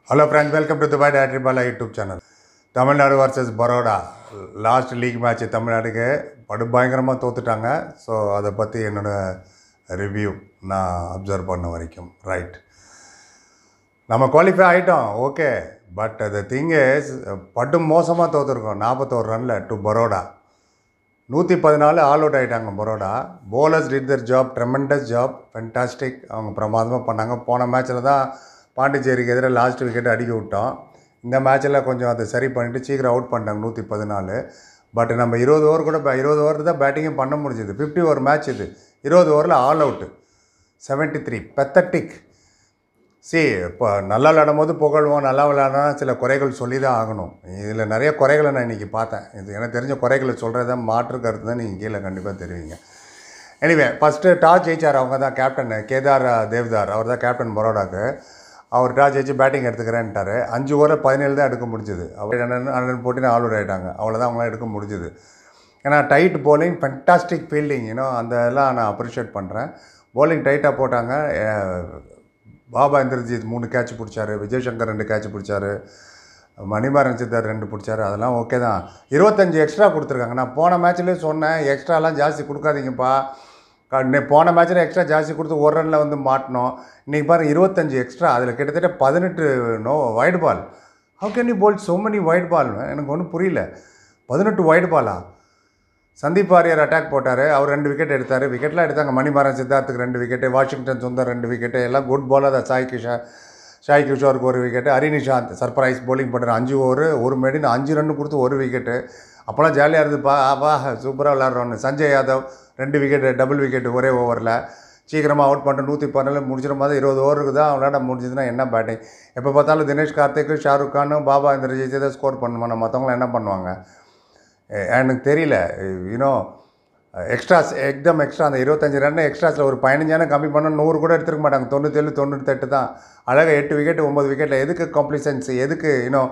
hello friends welcome to Dubai டேட்ரி Bala YouTube channel Tamil Nadu versus Baroda last league match தமிழ்நாடுக்கு படு பயங்கரமாக தோத்துட்டாங்க ஸோ அதை பற்றி என்னோடய ரிவ்யூ நான் அப்சர்வ் பண்ண வரைக்கும் ரைட் நம்ம குவாலிஃபை ஆகிட்டோம் okay but the thing is படு மோசமாக தோற்றுருக்கோம் நாற்பத்தோரு ரனில் டு பரோடா நூற்றி பதினாலு ஆல் அவுட் ஆகிட்டாங்க Baroda bowlers did their job tremendous job fantastic அவங்க பிரமாதமாக பண்ணாங்க போன மேட்ச்சில் தான் பாண்டிச்சேரிக்கு எதிராக லாஸ்ட் விக்கெட் அடிக்க விட்டோம் இந்த மேட்ச்சில் கொஞ்சம் அதை சரி பண்ணிவிட்டு சீக்கிரம் அவுட் பண்ணிட்டாங்க நூற்றி பதினாலு பட் நம்ம இருபது ஓவர் கூட ப- இருபது ஓவர் தான் பேட்டிங்கே பண்ண முடிஞ்சுது ஃபிஃப்டி ஓவர் மேட்ச் இது இருபது ஓவரில் all out seventy three pathetic சி இப்போ நல்லா விளையாடும் போது புகழ்வோம் நல்லா விளையாடினா சில குறைகள் சொல்லி தான் ஆகணும் இதில் நிறைய குறைகளை நான் இன்றைக்கி பார்த்தேன் இது எனக்கு தெரிஞ்ச குறைகளை சொல்கிறத மாற்று கருத்து தான் நீங்கள் கீழே கண்டிப்பாக தெரிவிங்க எனிவே ஃபஸ்ட்டு டாஸ் ஜெயிச்சார் அவங்க தான் கேப்டன் கேதார் தேவ்தார் அவர் தான் கேப்டன் பரோடாக்கு அவர் டாஸ் ஜெயிச்சு பேட்டிங் எடுத்துக்கிறேன்ட்டார் அஞ்சு ஓவரில் பதினேழு தான் எடுக்க முடிஞ்சுது அவர் ஹண்ட்ரட் ஹண்ட்ரட் போட்டின்னு ஆல் அவுட் ஆகிட்டாங்க அவ்வளோதான் அவங்களாம் எடுக்க முடிஞ்சுது ஏன்னா tight bowling fantastic fielding you know அந்த இதெல்லாம் நான் அப்ரிஷியேட் பண்ணுறேன் bowling டைட்டாக போட்டாங்க அஹ், பாபா இந்திரஜித் மூணு கேட்ச் பிடிச்சாரு விஜய் சங்கர் ரெண்டு கேட்ச் பிடிச்சாரு மணிமாறன் சித்தர் ரெண்டு பிடிச்சாரு அதெல்லாம் ஓகே தான் இருபத்தஞ்சி எக்ஸ்ட்ரா கொடுத்துருக்காங்க நான் போன மேட்ச்லேயே சொன்னேன் எக்ஸ்ட்ராலாம் ஜாஸ்தி கொடுக்காதீங்கப்பா க- நே- போன மேட்ச்சில் எக்ஸ்ட்ரா ஜாஸ்தி கொடுத்து ஒரு ரனில் வந்து மாட்டினோம் இன்றைக்கி பாருங்க இருபத்தஞ்சி எக்ஸ்ட்ரா அதில் கிட்டத்தட்ட பதினெட்டு no wide ball how can you bowl so many wide ball எனக்கு ஒன்றும் புரியல பதினெட்டு வைட் பாலா சந்தீப் வாரியர் அட்டாக் போட்டார் அவர் ரெண்டு விக்கெட் எடுத்தார் விக்கெட்லாம் எடுத்தாங்க மணிமாறன் சித்தார்த்துக்கு ரெண்டு விக்கெட்டு வாஷிங்டன் சுந்தர் ரெண்டு விக்கெட்டு எல்லாம் குட் பாலர் தான் சாய் கிஷோர் சாய் கிஷோருக்கு ஒரு விக்கெட்டு ஹரிநிஷாந்த் சர்ப்ரைஸ் bowling பண்ணுற அஞ்சு ஓவர் ஒரு மெடின் அஞ்சு ரன் கொடுத்து ஒரு விக்கெட்டு அப்போலாம் ஜாலியாக இருந்துப்பா ஆப்பா சூப்பராக விளாட்றோன்னு சஞ்சய் யாதவ் ரெண்டு விக்கெட்டு டபுள் விக்கெட்டு ஒரே ஓவரில் சீக்கிரமாக அவுட் பண்ணிட்டு நூற்றி பதினாலு முடிச்சிட மாதிரி இருபது ஓவருக்கு தான் விளையாட முடிஞ்சதுன்னா என்ன பேட்டிங் எப்போ பார்த்தாலும் தினேஷ் கார்த்திக் ஷாருக் கான் பாபா இந்திரஜித் தான் ஸ்கோர் பண்ணுவாங்க மற்றவங்களாம் என்ன பண்ணுவாங்க எ- எனக்கு தெரியல யூனோ எக்ஸ்ட்ராஸ் எக்தம் எக்ஸ்ட்ரா அந்த இருபத்தஞ்சி ரன் எக்ஸ்ட்ராஸில் ஒரு பதினஞ்சான கம்மி பண்ணால் நூறு கூட எடுத்துருக்க மாட்டாங்க தொண்ணூத்தேழு தொண்ணூத்தெட்டு தான் அழகாக எட்டு விக்கெட் ஒம்பது விக்கெட்டில் எதுக்கு காம்ப்ளிசன்சி எதுக்கு இன்னும்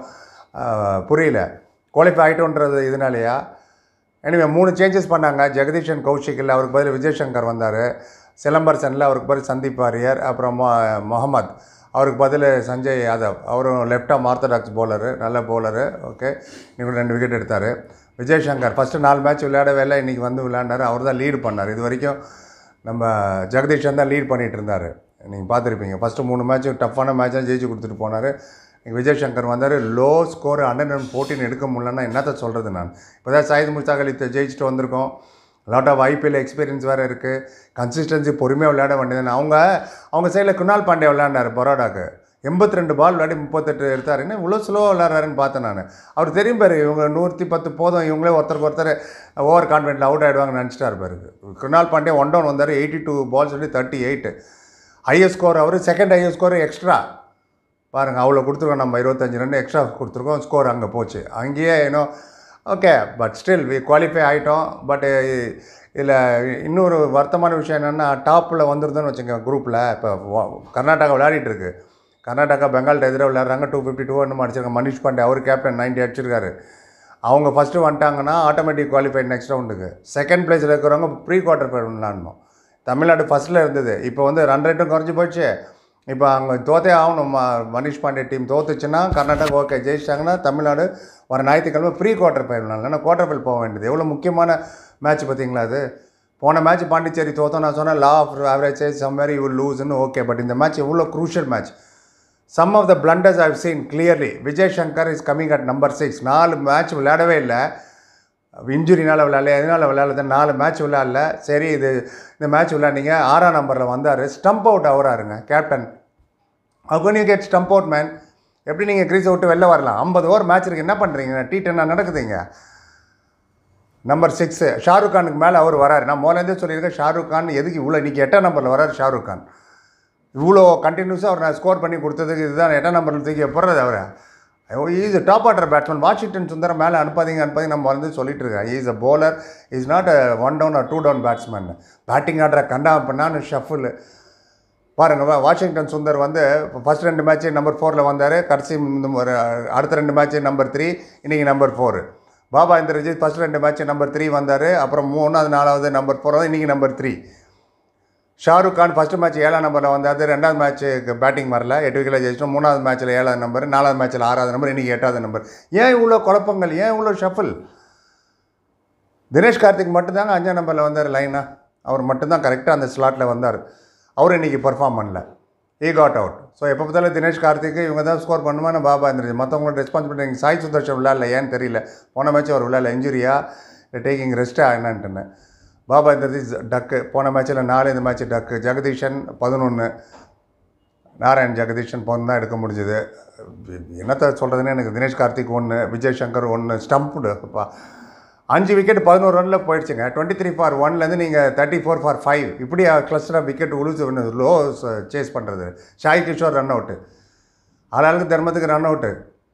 புரியல குவாலிஃபை ஆகிட்டோன்றது இதனாலயா எனிவே மூணு சேஞ்சஸ் பண்ணாங்க ஜெகதீஷன் கௌஷிக் இல்லை அவருக்கு பதில் விஜய் சங்கர் வந்தார் சிலம்பரசனில் அவருக்கு பதில் சந்தீப் வாரியர் அப்புறம் மொ- முகமது அவருக்கு பதில் சஞ்சய் யாதவ் அவரும் லெஃப்ட் ஆம் ஆர்த்தடாக்ஸ் bowler நல்ல bowler ஓகே இன்னைக்கு ரெண்டு விக்கெட் எடுத்தார் விஜய் சங்கர் ஃபஸ்ட்டு நாலு மேட்ச் விளையாடவே இல்லை இன்றைக்கி வந்து விளையாண்டார் அவர் தான் லீட் பண்ணார் இது வரைக்கும் நம்ம ஜெகதீஷன் தான் லீட் பண்ணிகிட்டு இருந்தார் நீங்கள் பார்த்துருப்பீங்க ஃபஸ்ட்டு மூணு மேட்ச் டஃப்பான மேட்சாக ஜெயிச்சு கொடுத்துட்டு போனார் விஜய் சங்கர் வந்தார் low score hundred and fourteen எடுக்க முடியலன்னா என்னத்த சொல்கிறது நான் இப்போ தான் சாயித் முஸ்தாக் அலி ஜெயிச்சுட்டு வந்திருக்கோம் லாட் ஆஃப் ஐபிஎல் எக்ஸ்பீரியன்ஸ் வேறு இருக்குது கன்சிஸ்டன்சி பொறுமையாக விளையாட வேண்டியது அவங்க அவங்க சைடில் குணால் பாண்டே விளையாண்டார் பரோடாக்கு எண்பத்தி ரெண்டு பால் விளையாடி முப்பத்தெட்டு எடுத்தார் என்ன இவ்வளோ ஸ்லோவாக விளையாடுறாருன்னு பார்த்தேன் நான் அவர் தெரியும் பாரு இவங்க நூற்றி பத்து போதும் இவங்களே ஒருத்தருக்கு ஒருத்தர் ஓவர் கான்ஃபிடென்ட்டில் அவுட் ஆகிடுவாங்கன்னு நினச்சிட்டார் பாரு குணால் பாண்டே ஒன் டவுன் வந்தார் எயிட்டி டூ பால்ஸ் சொல்லி தேர்ட்டி எயிட்டு ஹையஸ்ட் ஸ்கோர் அவர் செகண்ட் ஹையஸ்ட் ஸ்கோர் எக்ஸ்ட்ரா பாருங்கள் அவ்வளோ கொடுத்துருக்கோம் நம்ம இருபத்தஞ்சி ரன் எக்ஸ்ட்ரா கொடுத்துருக்கோம் ஸ்கோர் அங்கே போச்சு அங்கேயே ஏன்னோ okay but still we qualify ஆகிட்டோம் பட் இதில் இன்னொரு வருத்தமான விஷயம் என்னென்னா டாப்பில் வந்துருதுன்னு வச்சுங்க குரூப்பில் இப்போ கர்நாடகா விளையாடிட்டு இருக்கு கர்நாடகா பெங்கால்ட்ட எதிராக விளையாடுறாங்க டூ ஃபிஃப்டி டூ ஒன்று அடிச்சிருக்காங்க மனிஷ் பாண்டே அவர் கேப்டன் 90 அடிச்சிருக்காரு அவங்க ஃபஸ்ட்டு வந்துட்டாங்கன்னா ஆட்டோமேட்டிக் குவாலிஃபை நெக்ஸ்ட் ரவுண்டுக்கு செகண்ட் பிளேஸில் இருக்கிறவங்க ப்ரீ குவார்ட்டர் ஃபைனல் விளாடணும் தமிழ்நாடு ஃபஸ்ட்டில் இருந்தது இப்போ வந்து ரன் ரேட்டும் குறைஞ்சி போச்சு இப்போ அங்கே தோத்தே ஆகணும் ம- மனிஷ் பாண்டே டீம் தோத்துச்சுன்னா கர்நாடகா ஓகே ஜெயிச்சிட்டாங்கன்னா தமிழ்நாடு வர ஞாயிற்றுக்கிழமை ப்ரீ குவார்ட்டர் ஃபைனல் ஏன்னா குவார்ட்டர் ஃபைனல் போக வேண்டியது எவ்வளோ முக்கியமான மேட்ச் பார்த்தீங்களா அது போன மேட்ச் பாண்டிச்சேரி தோத்தோம் நான் சொன்னேன் law of average somewhere you லூஸ்னு ஓகே பட் இந்த மேட்ச் எவ்வளோ crucial match some of the blunders I've seen clearly Vijay Shankar is coming at number six நாலு மேட்ச் விளையாடவே இல்லை இன்ஜுரினால் விளையாடல எதனால் விளையாடல நாலு மேட்ச் விளையாடல சரி இது இந்த மேட்ச் விளையாடிங்க ஆறாம் நம்பரில் வந்தார் ஸ்டம்ப் அவுட் ஆகுறாருங்க captain how come you get stump out man எப்படி நீங்கள் க்ரீஸை விட்டு வெளில வரலாம் ஐம்பது ஓவர் மேட்ச் இருக்கு என்ன பண்ணுறீங்க டி டென்னா நடக்குதுங்க நம்பர் சிக்ஸு ஷாருக் கானுக்கு மேலே அவர் வராரு நான் முதலேருந்தே சொல்லியிருக்கேன் ஷாருக் கான் எதுக்கு இவ்வளோ இன்றைக்கி எட்டாம் நம்பரில் வராரு ஷாருக் கான் இவ்வளோ கண்டினியூஸாக அவர் நான் ஸ்கோர் பண்ணி கொடுத்ததுக்கு இதுதான் எட்டாம் நம்பரில் தூக்கி போடுறது அவரை is top order batsman Washington Sundaram மேலே அனுப்பாதீங்க அனுப்பாதீங்க நம்ம வந்து சொல்லிட்டு இருக்கேன் is a bowler is not a one down or two down batsman batting ஆடுற கண்டா பண்ணான்னு ஷஃபில் பாருங்கள் வாஷிங்டன் சுந்தர் வந்து ஃபஸ்ட் ரெண்டு மேட்ச்சு நம்பர் ஃபோரில் வந்தார் கடைசி இந்த ஒரு அடுத்த ரெண்டு மேட்ச்சு நம்பர் த்ரீ இன்றைக்கி number four Baba Indrajith first ரெண்டு மேட்ச்சு நம்பர் த்ரீ வந்தார் அப்புறம் மூணாவது நாலாவது நம்பர் ஃபோர் இன்றைக்கி number three Shahrukh Khan first match ஏழாம் நம்பரில் வந்தார் ரெண்டாவது மேட்ச்சுக்கு பேட்டிங் வரல எட்டு விக்கெட்டில் ஜெயிச்சிட்டோம் மூணாவது மேட்ச்சில் ஏழாவது நம்பர் நாலாவது மேட்ச்சில் ஆறாவது நம்பர் இன்றைக்கி எட்டாவது நம்பர் ஏன் இவ்வளோ குழப்பங்கள் ஏன் இவ்வளோ ஷஃபில் தினேஷ் கார்த்திக் மட்டும்தாங்க அஞ்சாம் நம்பரில் வந்தார் லைனாக அவர் மட்டும்தான் கரெக்டாக அந்த ஸ்லாட்டில் வந்தார் அவர் இன்றைக்கி பர்ஃபார்ம் பண்ணல ஈ காட் அவுட் ஸோ எப்போ பார்த்தாலும் தினேஷ் கார்த்திக் இவங்க தான் ஸ்கோர் பண்ணுமான்னு பாபா இருந்துச்சு மற்றவங்களோட ரெஸ்பான்சிபிலிட்டி சாய் சுதர்ஷன் விளையாடல ஏன்னு தெரியல போன மேட்ச் அவர் விளையாடல இன்ஜுரியா டேக்கிங் ரெஸ்ட்டாக என்னன்ட்டுன்னு பாபா இந்த டக்கு போன மேட்ச்சில் நாலு இந்த மேட்ச் டக்கு ஜெகதீஷன் பதினொன்று நாராயண் ஜெகதீஷன் பொண்ணு தான் எடுக்க முடிஞ்சுது என்னத்தை சொல்கிறதுன்னு எனக்கு தினேஷ் கார்த்திக் ஒன்று விஜய் சங்கர் ஒன்று ஸ்டம்ப்டுப்பா அஞ்சு விக்கெட் பதினோரு ரனில் போயிடுச்சுங்க டுவெண்ட்டி த்ரீ ஃபார் ஒன்லேருந்து நீங்கள் தேர்ட்டி ஃபோர் ஃபார் ஃபைவ் இப்படி கிளஸ்டராக விக்கெட் உழுது லோ சேஸ் பண்ணுறது ஷாய் கிஷோர் ரன் அவுட்டு ஆளாளுக்கு தர்மத்துக்கு ரன் அவுட்டு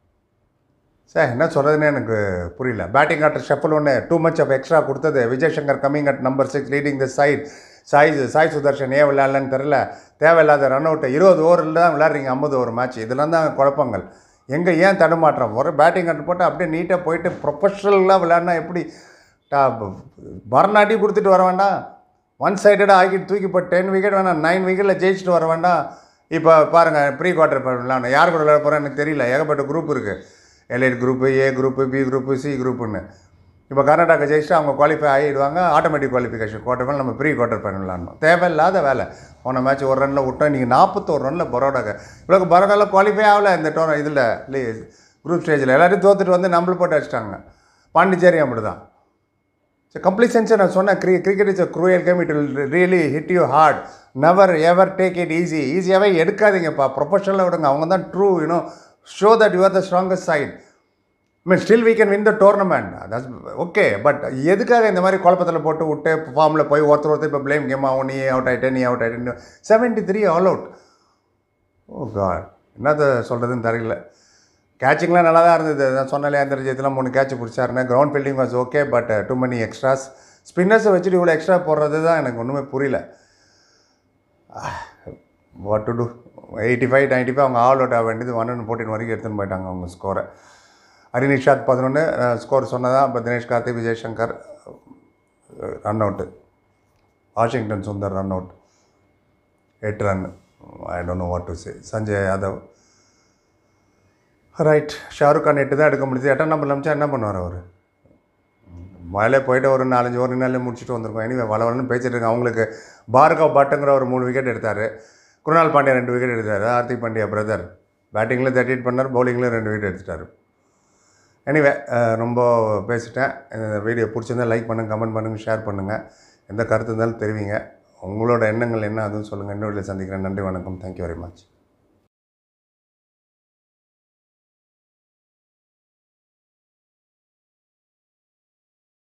சார் என்ன சொல்கிறதுன்னு எனக்கு புரியல பேட்டிங் ஆட்டர் ஷஃபல் ஒன்று டூ மச் ஆஃப் எக்ஸ்ட்ரா கொடுத்தது Vijay Shankar coming at number six leading the side Sai Sai Sudharsan ஏன் விளையாடலன்னு தெரில தேவையில்லாத ரன் அவுட்டு இருபது ஓவரில் தான் விளையாடுறீங்க ஐம்பது ஓவர் மேட்ச் இதெல்லாம் தான் குழப்பங்கள் எங்கே ஏன் தடுமாற்றம் ஒரு பேட்டிங் ஆட்டர் போட்டு அப்படியே நீட்டாக போயிட்டு ப்ரொஃபஷனலாக விளையாடினா எப்படி மறுநாட்டி கொடுத்துட்டு வர வேண்டாம் ஒன் சைடடாக ஆக்கிட்டு தூக்கி போட்டு டென் விக்கெட் வேணாம் நைன் விக்கெட்டில் ஜெயிச்சுட்டு வர வேண்டாம் இப்போ பாருங்கள் ப்ரீ குவார்ட்டர் விளையாடணும் யார் கூட விளையாட போகிறேன் எனக்கு தெரியல ஏகப்பட்ட குரூப் இருக்குது elite group A group B group C குரூப்புன்னு இப்போ கர்நாடகா ஜெயிச்சுட்டு அவங்க குவாலிஃபை ஆகிடுவாங்க ஆட்டோமேட்டிக் குவாலிஃபிகேஷன் குவார்ட்டர் ஃபைனல் நம்ம ப்ரீ குவார்ட்டர் ஃபைனல் விளாடணும் தேவையில்லாத வேலை போன மேட்ச் ஒரு ரனில் விட்டோம் இன்றைக்கி நாற்பத்தோரு ரனில் பரோடாக்கு இவ்வளோ பரோடாவில் குவாலிஃபை ஆகல இந்த டோர் இதில் குரூப் ஸ்டேஜில் எல்லாத்தையும் தோத்துட்டு வந்து நம்மள போட்டு அடிச்சிட்டாங்க பாண்டிச்சேரி அப்படி தான் ஸோ கம்ப்ளீட் சென்ஸை நான் சொன்னேன் கிரி cricket is a cruel game it will really hit you hard never ever take it easy ஈஸியாகவே எடுக்காதீங்கப்பா ப்ரொஃபஷனலாக விடுங்க அவங்க தான் true you know show that you are the strongest side mean still we can win the tournament that's okay but எதுக்காக இந்த மாதிரி குழப்பத்தில் போட்டு விட்டு ஃபார்மில் போய் ஒருத்தர் ஒருத்தர் இப்போ ப்ளேம் கேம் ஆகும் நீ அவுட் ஆகிட்டே நீ அவுட் ஆகிட்டே seventy three all out oh god என்னத்த சொல்கிறதுன்னு தெரியல கேட்சிங்லாம் நல்லா தான் இருந்தது நான் சொன்னாலே அந்த ஜெயத்தில் மூணு கேட்ச் பிடிச்சாருன்னு ground fielding was okay but too many extras ஸ்பின்னர்ஸை வச்சுட்டு இவ்வளோ எக்ஸ்ட்ரா போடுறது தான் எனக்கு ஒன்றுமே புரியல what to do eighty five ninety five அவங்க ஆல் அவுட் ஆக வேண்டியது ஒன் ஹண்ட்ரட் ஃபோர்டீன் வரைக்கும் எடுத்துன்னு போயிட்டாங்க அவங்க ஸ்கோரை ஹரினிஷாத் பதினொன்று ஸ்கோர் சொன்னதான் இப்போ Dinesh Karthik Vijay Shankar run out Washington Sundar run out எட்டு run I don't know what to say Sanjay Yadav right Shahrukh Khan எட்டு தான் எடுக்க முடியுது எட்டாம் நம்பர் அமிச்சா என்ன பண்ணுவார் அவர் மேலே போயிட்டு ஒரு நாலஞ்சு ஒரு நாளே முடிச்சுட்டு வந்திருக்கோம் எனிவே வள வளன்னு பேசிட்டு இருக்காங்க அவங்களுக்கு பார்கவ் பட்டுங்கிற ஒரு மூணு விக்கெட் எடுத்தார் குருணால் பாண்டியா ரெண்டு விக்கெட் எடுத்தார் ஹார்திக் பாண்டியா பிரதர் பேட்டிங்கில் தேர்ட்டி எயிட் பண்ணார் பவுலிங்கில் ரெண்டு விக்கெட் எடுத்துட்டார் எனிவே ரொம்ப பேசிட்டேன் இந்த வீடியோ பிடிச்சிருந்தா லைக் பண்ணுங்கள் கமெண்ட் பண்ணுங்கள் ஷேர் பண்ணுங்கள் எந்த கருத்து இருந்தாலும் தெரிவிங்க உங்களோட எண்ணங்கள் என்ன அதுவும் சொல்லுங்கள் இன்னொரு சந்திக்கிறேன் நன்றி வணக்கம் தேங்க்யூ வெரி மச்